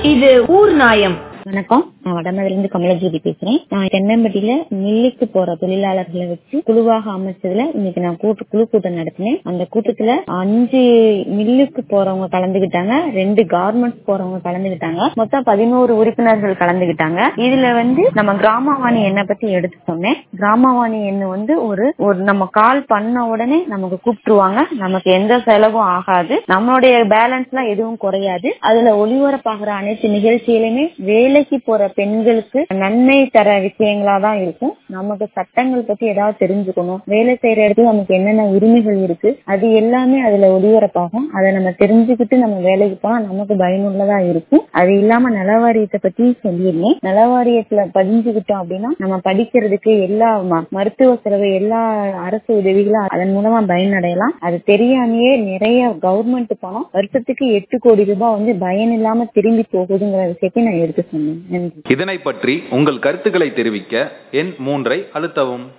இது ஊர் நாயம் வணக்கம் நான் வடமதுலேருந்து கமலஜோதி பேசுறேன் நான் தென்னம்பட்டியில மில்லுக்கு போற தொழிலாளர்களை வச்சு குழுவாக அமைச்சதுல இன்னைக்கு நான் கூட்டு குழு கூட்டம் நடத்தினேன் அந்த கூட்டத்துல அஞ்சு மில்லுக்கு போறவங்க கலந்துகிட்டாங்க ரெண்டு கார்மெண்ட்ஸ் போறவங்க கலந்துகிட்டாங்க மொத்தம் பதினோரு உறுப்பினர்கள் கலந்துகிட்டாங்க இதுல வந்து நம்ம கிராமவாணி எண்ணை பத்தி எடுத்து சொன்னேன் கிராமவாணி எண்ணு வந்து ஒரு ஒரு நம்ம கால் பண்ண உடனே நமக்கு கூப்பிட்டுருவாங்க நமக்கு எந்த செலவும் ஆகாது நம்மளுடைய பேலன்ஸ் எல்லாம் எதுவும் குறையாது அதுல ஒளிபரப்பாகிற அனைத்து நிகழ்ச்சியிலுமே வேலைக்கு போற பெண்களுக்கு நன்மை தர விஷயங்களா தான் இருக்கும் நமக்கு சட்டங்கள் பத்தி ஏதாவது தெரிஞ்சுக்கணும் வேலை செய்யற இடத்துல நமக்கு என்னென்ன உரிமைகள் இருக்கு அது எல்லாமே அதுல ஒளிபரப்பாகும் அதை நம்ம தெரிஞ்சுக்கிட்டு நம்ம வேலைக்கு போனா நமக்கு பயனுள்ளதா இருக்கும் அது இல்லாம நலவாரியத்தை பத்தி சொல்லியிருந்தேன் நலவாரியத்துல பதிஞ்சுக்கிட்டோம் அப்படின்னா நம்ம படிக்கிறதுக்கு எல்லா ம- மருத்துவ செலவு எல்லா அரசு உதவிகளும் அதன் மூலமா பயனடையலாம் அது தெரியாமையே நிறைய கவர்மெண்ட் பணம் வருஷத்துக்கு எட்டு கோடி ரூபாய் வந்து பயன் இல்லாம திரும்பி போகுதுங்கிற விஷயத்தை நான் எடுத்து சொன்னேன் நன்றி இதனை பற்றி உங்கள் கருத்துக்களை தெரிவிக்க எண் மூன்றை அழுத்தவும்